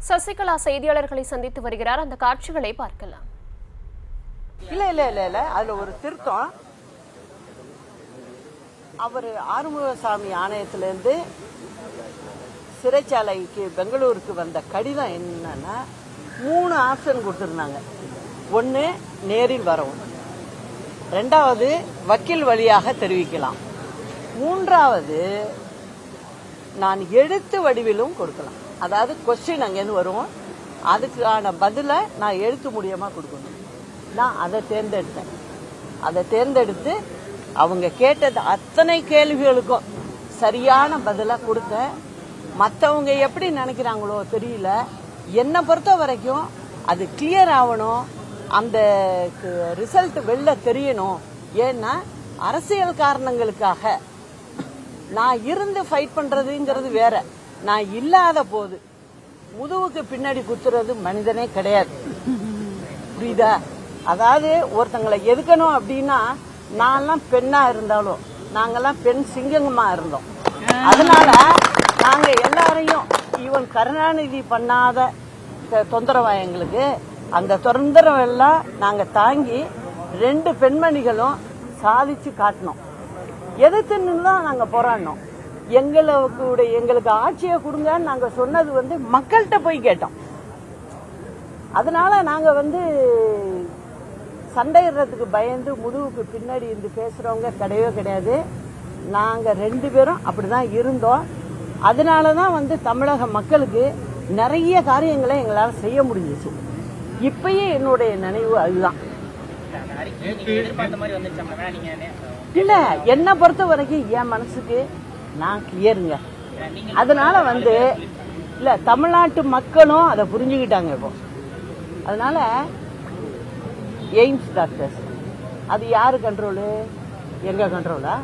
சசிகலா செய்தியாளர்களை சந்தித்து வருகிறார் அந்த காட்சிகளை பார்க்கலாம் இல்ல இல்ல இல்ல இல்ல அதுல ஒரு திருத்தம் அவர் ஆறுமுகசாமி ஆணையத்திலேருந்து சிறைச்சாலைக்கு பெங்களூருக்கு வந்த கடிதம் என்னன்னா மூணு ஆப்ஷன் கொடுத்துருந்தாங்க ஒன்று நேரில் வரவும் ரெண்டாவது வக்கீல் வழியாக தெரிவிக்கலாம் மூன்றாவது நான் எழுத்து வடிவிலும் கொடுக்கலாம் அதாவது கொஸ்டின் அங்கேருந்து வரும் அதுக்கான பதிலை நான் எழுத்து மூலியமா கொடுக்கணும் நான் அதை தேர்ந்தெடுத்தேன் அதை தேர்ந்தெடுத்து அவங்க கேட்டது அத்தனை கேள்விகளுக்கும் சரியான பதிலை கொடுத்தேன் மற்றவங்க எப்படி நினைக்கிறாங்களோ தெரியல என்னை பொறுத்த வரைக்கும் அது கிளியர் ஆகணும் அந்த ரிசல்ட் வெளில தெரியணும் ஏன்னா அரசியல் காரணங்களுக்காக நான் இருந்து ஃபைட் பண்றதுங்கிறது வேற நான் இல்லாத போது முதுகுக்கு பின்னாடி குத்துறது மனிதனே கிடையாது புரியுதா அதாவது ஒருத்தங்களை எதுக்கணும் அப்படின்னா நான்லாம் பெண்ணா இருந்தாலும் நாங்கெல்லாம் பெண் சிங்கமா இருந்தோம் அதனால நாங்க எல்லாரையும் ஈவன் கருணாநிதி பண்ணாத த- தொந்தரவா எங்களுக்கு அந்த தொந்தரவு எல்லாம் நாங்க தாங்கி ரெண்டு பெண்மணிகளும் சாதிச்சு காட்டினோம் எதிர்த்து தான் நாங்க போராடினோம் எங்களுக்கு எங்களுக்கு ஆட்சியை கொடுங்கன்னு நாங்க சொன்னது வந்து மக்கள்கிட்ட போய் கேட்டோம் அதனால நாங்க வந்து சண்டையிடுறதுக்கு பயந்து முதுகுக்கு பின்னாடி இருந்து பேசுறவங்க கிடையவே கிடையாது நாங்க ரெண்டு பேரும் அப்படிதான் இருந்தோம் அதனால தான் வந்து தமிழக மக்களுக்கு நிறைய காரியங்களை எங்களால செய்ய முடிஞ்சிச்சு இப்பயும் என்னுடைய நினைவு அதுதான் இல்ல என்ன பொறுத்த வரைக்கும் என் மனசுக்கு நான் கிளியருங்க அதனால வந்து இல்ல தமிழ்நாட்டு மக்களும் அதை புரிஞ்சுக்கிட்டாங்க இப்போ அதனால எய்ம்ஸ் டாக்டர்ஸ் அது யாரு கண்ட்ரோலு எங்க கண்ட்ரோலா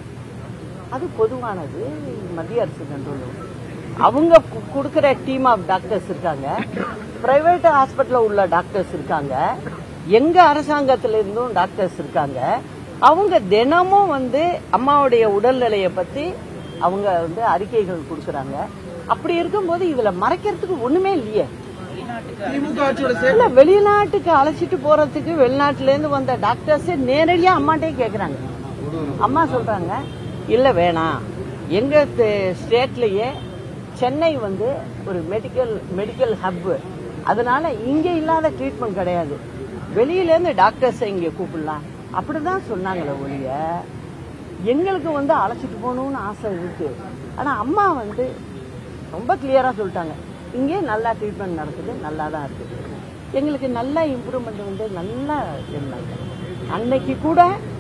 அது பொதுவானது மத்திய அரசு கண்ட்ரோல் அவங்க கு- கொடுக்கிற டீம் ஆஃப் டாக்டர்ஸ் இருக்காங்க பிரைவேட் ஹாஸ்பிட்டல்ல உள்ள டாக்டர்ஸ் இருக்காங்க எங்க அரசாங்கத்துல இருந்தும் டாக்டர்ஸ் இருக்காங்க அவங்க தினமும் வந்து அம்மாவுடைய உடல்நிலையை பத்தி அவங்க வந்து அறிக்கைகள் கொடுக்கறாங்க அப்படி இருக்கும்போது இதுல மறைக்கிறதுக்கு ஒண்ணுமே இல்லையே திமுக ஆட்சியோட சே- இல்ல வெளிநாட்டுக்கு அழைச்சிட்டு போறதுக்கு வெளிநாட்டுல இருந்து வந்த டாக்டர்ஸ் நேரடியா அம்மாட்டே கேக்குறாங்க அம்மா சொல்றாங்க இல்ல வேணாம் எங்க ஸ்டேட்லயே சென்னை வந்து ஒரு மெடிக்கல் மெடிக்கல் ஹப் அதனால இங்க இல்லாத ட்ரீட்மெண்ட் கிடையாது வெளியில இருந்து டாக்டர்ஸ் இங்க கூப்பிடலாம் அப்படிதான் சொன்னாங்களே ஒழிய எங்களுக்கு வந்து அழைச்சிட்டு போகணும்னு ஆசை இருக்கு ஆனா அம்மா வந்து ரொம்ப கிளியரா சொல்லிட்டாங்க இங்கே நல்லா ட்ரீட்மெண்ட் நடக்குது நல்லா தான் இருக்குது எங்களுக்கு நல்ல இம்ப்ரூவ்மெண்ட் வந்து நல்லா இருந்தாங்க அன்னைக்கு கூட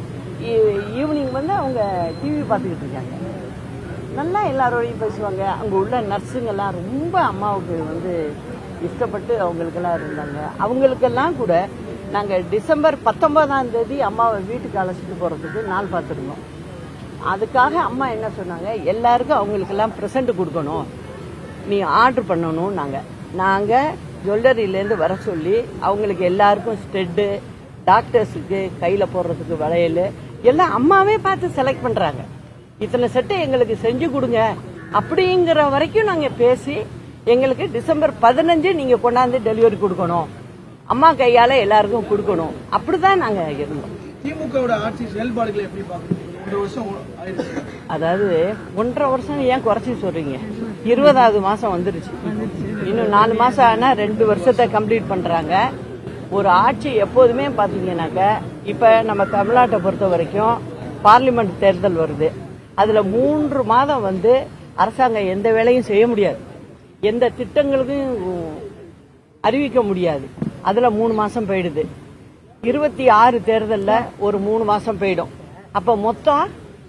ஈவினிங் வந்து அவங்க டிவி பார்த்துக்கிட்டு இருக்காங்க நல்லா எல்லாரோடையும் பேசுவாங்க அங்கே உள்ள நர்ஸுங்கெல்லாம் ரொம்ப அம்மாவுக்கு வந்து இஷ்டப்பட்டு அவங்களுக்கெல்லாம் இருந்தாங்க அவங்களுக்கெல்லாம் கூட நாங்கள் டிசம்பர் பத்தொன்பதாம் தேதி அம்மாவை வீட்டுக்கு அழைச்சிட்டு போகிறதுக்கு நாள் பார்த்துருந்தோம் அதுக்காக அம்மா என்ன சொன்னாங்க எல்லாருக்கும் அவங்களுக்கெல்லாம் ப்ரெசண்ட் கொடுக்கணும் நீ ஆர்டர் பண்ணணும் நாங்க நாங்க ஜுவல்லரியிலேருந்து வர சொல்லி அவங்களுக்கு எல்லாருக்கும் ஸ்டெட்டு டாக்டர்ஸுக்கு கையில போடுறதுக்கு வளையல் எல்லாம் அம்மாவே பார்த்து செலக்ட் பண்றாங்க இத்தனை செட்டு எங்களுக்கு செஞ்சு கொடுங்க அப்படிங்கிற வரைக்கும் நாங்க பேசி எங்களுக்கு டிசம்பர் பதினஞ்சு நீங்க கொண்டாந்து டெலிவரி கொடுக்கணும் அம்மா கையால எல்லாருக்கும் கொடுக்கணும் அப்படிதான் நாங்க இருந்தோம் திமுகவோட ஆட்சி செயல்பாடுகளை எப்படி பாக்குறீங்க ஒரு வருஷம் ஆயிடுச்சு அதாவது ஒன்றரை வருஷம் ஏன் குறைச்சி சொல்றீங்க இருபதாவது மாசம் வந்துருச்சு இன்னும் நாலு மாசம் ஆனா ரெண்டு வருஷத்தை கம்ப்ளீட் பண்றாங்க ஒரு ஆட்சி எப்போதுமே பாத்தீங்கன்னாக்க இப்ப நம்ம தமிழ்நாட்டை பொறுத்த வரைக்கும் பார்லிமெண்ட் தேர்தல் வருது அதுல மூன்று மாதம் வந்து அரசாங்கம் எந்த வேலையும் செய்ய முடியாது எந்த திட்டங்களுக்கும் அறிவிக்க முடியாது அதுல மூணு மாசம் போயிடுது இருபத்தி ஆறு தேர்தல்ல ஒரு மூணு மாசம் போயிடும் அப்ப மொத்தம்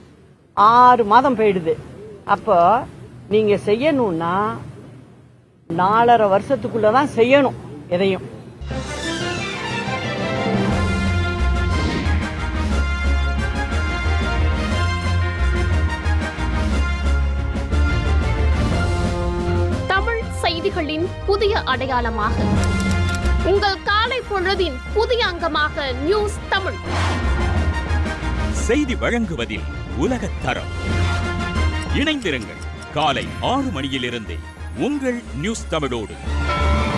ஆறு மாதம் போயிடுது அப்போ நீங்க செய்யணும்னா நாலரை வருஷத்துக்குள்ளதான் செய்யணும் எதையும் தமிழ் செய்திகளின் புதிய அடையாளமாக உங்கள் காலை பொழுதின் புதிய அங்கமாக நியூஸ் தமிழ் செய்தி வழங்குவதில் உலகத் தரம் இணைந்திருங்கள் காலை ஆறு மணியிலிருந்தே உங்கள் நியூஸ் தமிழோடு